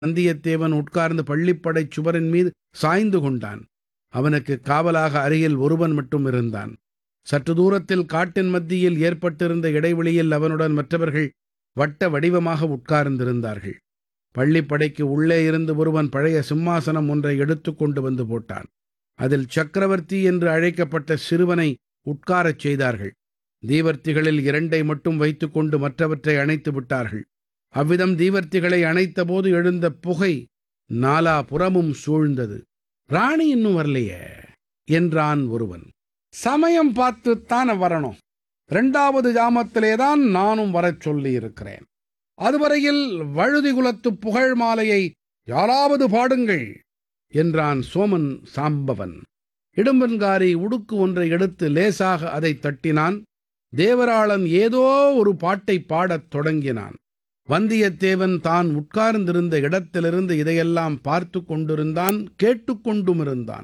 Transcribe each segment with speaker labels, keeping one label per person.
Speaker 1: வந்தியத்தேவன் உட்கார்ந்து பள்ளிப்படைச் சுவரின் மீது சாய்ந்து கொண்டான் அவனுக்கு காவலாக அருகில் ஒருவன் மட்டும் இருந்தான் சற்று தூரத்தில் காட்டின் மத்தியில் ஏற்பட்டிருந்த இடைவெளியில் அவனுடன் மற்றவர்கள் வட்ட வடிவமாக உட்கார்ந்திருந்தார்கள் பள்ளிப்படைக்கு உள்ளே இருந்து ஒருவன் பழைய சிம்மாசனம் ஒன்றை எடுத்து கொண்டு வந்து போட்டான் அதில் சக்கரவர்த்தி என்று அழைக்கப்பட்ட சிறுவனை உட்காரச் செய்தார்கள் தீவர்த்திகளில் இரண்டை மட்டும் வைத்துக்கொண்டு மற்றவற்றை அணைத்து விட்டார்கள் அவ்விதம் தீவர்த்திகளை அணைத்தபோது எழுந்த புகை நாலா புறமும் சூழ்ந்தது ராணி இன்னும் வரலையே என்றான் ஒருவன் சமயம் பார்த்துத்தான் வரணும் இரண்டாவது ஜாமத்திலே தான் நானும் வரச் சொல்லி இருக்கிறேன் அதுவரையில் வழுதி குலத்து புகழ் மாலையை யாராவது பாடுங்கள் என்றான் சோமன் சாம்பவன் இடும்பன்காரி உடுக்கு ஒன்றை எடுத்து லேசாக அதை தட்டினான் தேவராளன் ஏதோ ஒரு பாட்டை பாடத் தொடங்கினான் வந்தியத்தேவன் தான் உட்கார்ந்திருந்த இடத்திலிருந்து இதையெல்லாம் பார்த்து கொண்டிருந்தான் கேட்டுக்கொண்டும் இருந்தான்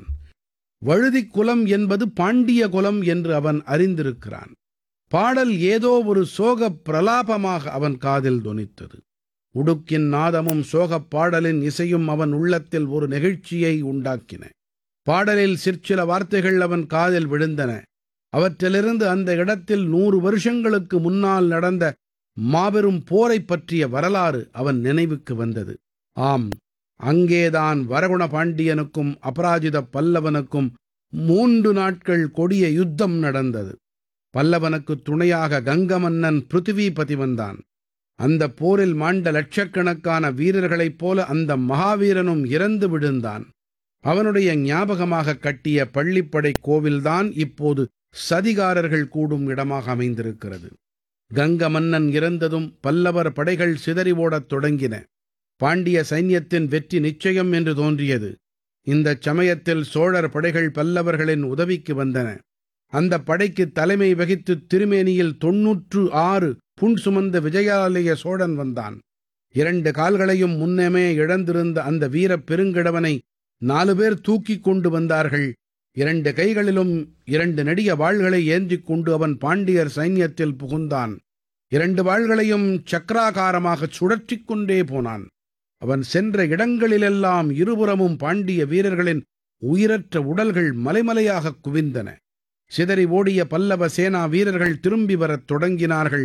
Speaker 1: வழுதி குலம் என்பது பாண்டிய குலம் என்று அவன் அறிந்திருக்கிறான் பாடல் ஏதோ ஒரு சோகப் பிரலாபமாக அவன் காதில் தொனித்தது உடுக்கின் நாதமும் சோகப் பாடலின் இசையும் அவன் உள்ளத்தில் ஒரு நெகிழ்ச்சியை உண்டாக்கின பாடலில் சிற்சில வார்த்தைகள் அவன் காதில் விழுந்தன அவற்றிலிருந்து அந்த இடத்தில் நூறு வருஷங்களுக்கு முன்னால் நடந்த மாபெரும் போரைப் பற்றிய வரலாறு அவன் நினைவுக்கு வந்தது ஆம் அங்கேதான் வரகுண பாண்டியனுக்கும் அபராஜித பல்லவனுக்கும் மூன்று நாட்கள் கொடிய யுத்தம் நடந்தது பல்லவனுக்கு துணையாக கங்க மன்னன் பிருத்திவிபதி வந்தான் அந்த போரில் மாண்ட லட்சக்கணக்கான வீரர்களைப் போல அந்த மகாவீரனும் இறந்து விழுந்தான் அவனுடைய ஞாபகமாக கட்டிய பள்ளிப்படை கோவில்தான் இப்போது சதிகாரர்கள் கூடும் இடமாக அமைந்திருக்கிறது கங்க மன்னன் இறந்ததும் பல்லவர் படைகள் சிதறி ஓடத் தொடங்கின பாண்டிய சைன்யத்தின் வெற்றி நிச்சயம் என்று தோன்றியது இந்த சமயத்தில் சோழர் படைகள் பல்லவர்களின் உதவிக்கு வந்தன அந்த படைக்கு தலைமை வகித்து திருமேனியில் தொன்னூற்று ஆறு புண் சுமந்த விஜயாலய சோழன் வந்தான் இரண்டு கால்களையும் முன்னமே இழந்திருந்த அந்த வீரப் பெருங்கிழவனை நாலு பேர் தூக்கிக் கொண்டு வந்தார்கள் இரண்டு கைகளிலும் இரண்டு நெடிய வாள்களை ஏந்திக் கொண்டு அவன் பாண்டியர் சைன்யத்தில் புகுந்தான் இரண்டு வாள்களையும் சக்கராகாரமாக சுழற்றிக் கொண்டே போனான் அவன் சென்ற இடங்களிலெல்லாம் இருபுறமும் பாண்டிய வீரர்களின் உயிரற்ற உடல்கள் மலைமலையாக குவிந்தன சிதறி ஓடிய பல்லவ சேனா வீரர்கள் திரும்பி வரத் தொடங்கினார்கள்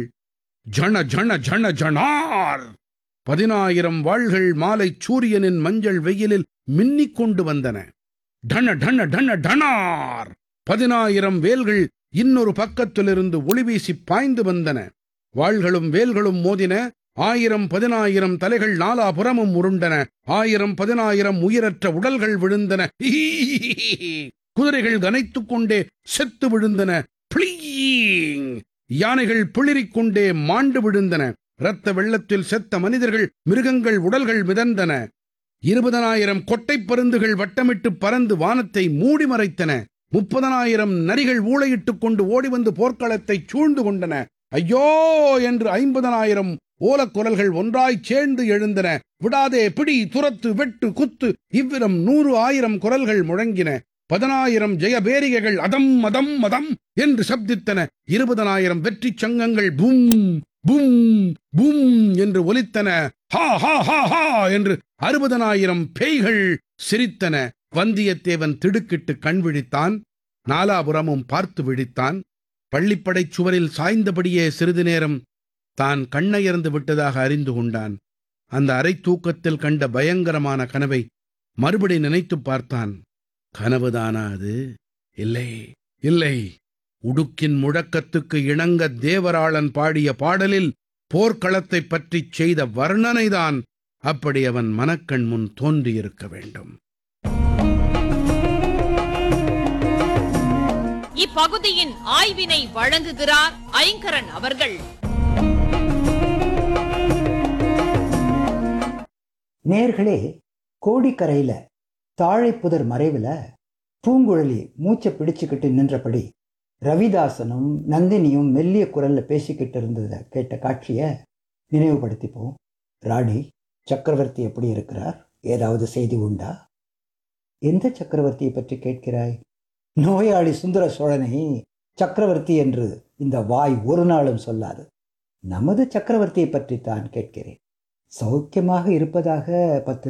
Speaker 1: ஜண ஜண ஜண ஜணார் பதினாயிரம் வாள்கள் மாலை சூரியனின் மஞ்சள் வெயிலில் மின்னிக் கொண்டு வந்தன டன டன டன டனார் பதினாயிரம் வேல்கள் இன்னொரு பக்கத்திலிருந்து ஒளிவீசி பாய்ந்து வந்தன வாள்களும் வேல்களும் மோதின ஆயிரம் பதினாயிரம் தலைகள் நாலாபுறமும் உருண்டன ஆயிரம் பதினாயிரம் உயிரற்ற உடல்கள் விழுந்தன குதிரைகள் கனைத்துக் கொண்டே செத்து விழுந்தன பிளீங் யானைகள் பிளிரிக் கொண்டே மாண்டு விழுந்தன இரத்த வெள்ளத்தில் செத்த மனிதர்கள் மிருகங்கள் உடல்கள் மிதந்தன இருபதனாயிரம் கொட்டைப் பருந்துகள் வட்டமிட்டு பறந்து வானத்தை மூடி மறைத்தன முப்பதனாயிரம் நரிகள் ஊளையிட்டுக் கொண்டு ஓடி வந்து போர்க்களத்தை சூழ்ந்து கொண்டன ஐயோ என்று ஐம்பதனாயிரம் ஓலக்குரல்கள் ஒன்றாய்ச் சேர்ந்து எழுந்தன விடாதே பிடி துரத்து வெட்டு குத்து இவ்விதம் நூறு ஆயிரம் குரல்கள் முழங்கின பதினாயிரம் ஜெயபேரிகைகள் அதம் மதம் மதம் என்று சப்தித்தன இருபதனாயிரம் வெற்றிச் சங்கங்கள் பூம் பூம் பூம் என்று ஒலித்தன ஹா ஹா ஹா ஹா என்று அறுபதனாயிரம் பேய்கள் சிரித்தன வந்தியத்தேவன் திடுக்கிட்டு கண் விழித்தான் நாலாபுரமும் பார்த்து விழித்தான் பள்ளிப்படைச் சுவரில் சாய்ந்தபடியே சிறிது நேரம் தான் கண்ணயர்ந்து விட்டதாக அறிந்து கொண்டான் அந்த அரை தூக்கத்தில் கண்ட பயங்கரமான கனவை மறுபடி நினைத்துப் பார்த்தான் கனவுதானா அது இல்லை இல்லை உடுக்கின் முழக்கத்துக்கு இணங்க தேவராளன் பாடிய பாடலில் போர்க்களத்தைப் பற்றிச் செய்த வர்ணனைதான் அப்படி அவன் மனக்கண் முன் தோன்றியிருக்க வேண்டும்
Speaker 2: இப்பகுதியின் ஆய்வினை வழங்குகிறார் ஐங்கரன் அவர்கள்
Speaker 3: நேர்களே கோடிக்கரையில தாழைப்புதர் மறைவுல பூங்குழலி மூச்சை பிடிச்சுக்கிட்டு நின்றபடி ரவிதாசனும் நந்தினியும் மெல்லிய குரல்ல பேசிக்கிட்டு இருந்ததை கேட்ட காட்சியை நினைவுபடுத்திப்போம் ராணி சக்கரவர்த்தி எப்படி இருக்கிறார் ஏதாவது செய்தி உண்டா எந்த சக்கரவர்த்தியை பற்றி கேட்கிறாய் நோயாளி சுந்தர சோழனை சக்கரவர்த்தி என்று இந்த வாய் ஒரு நாளும் சொல்லாது நமது சக்கரவர்த்தியை பற்றி தான் கேட்கிறேன் சௌக்கியமாக இருப்பதாக பத்து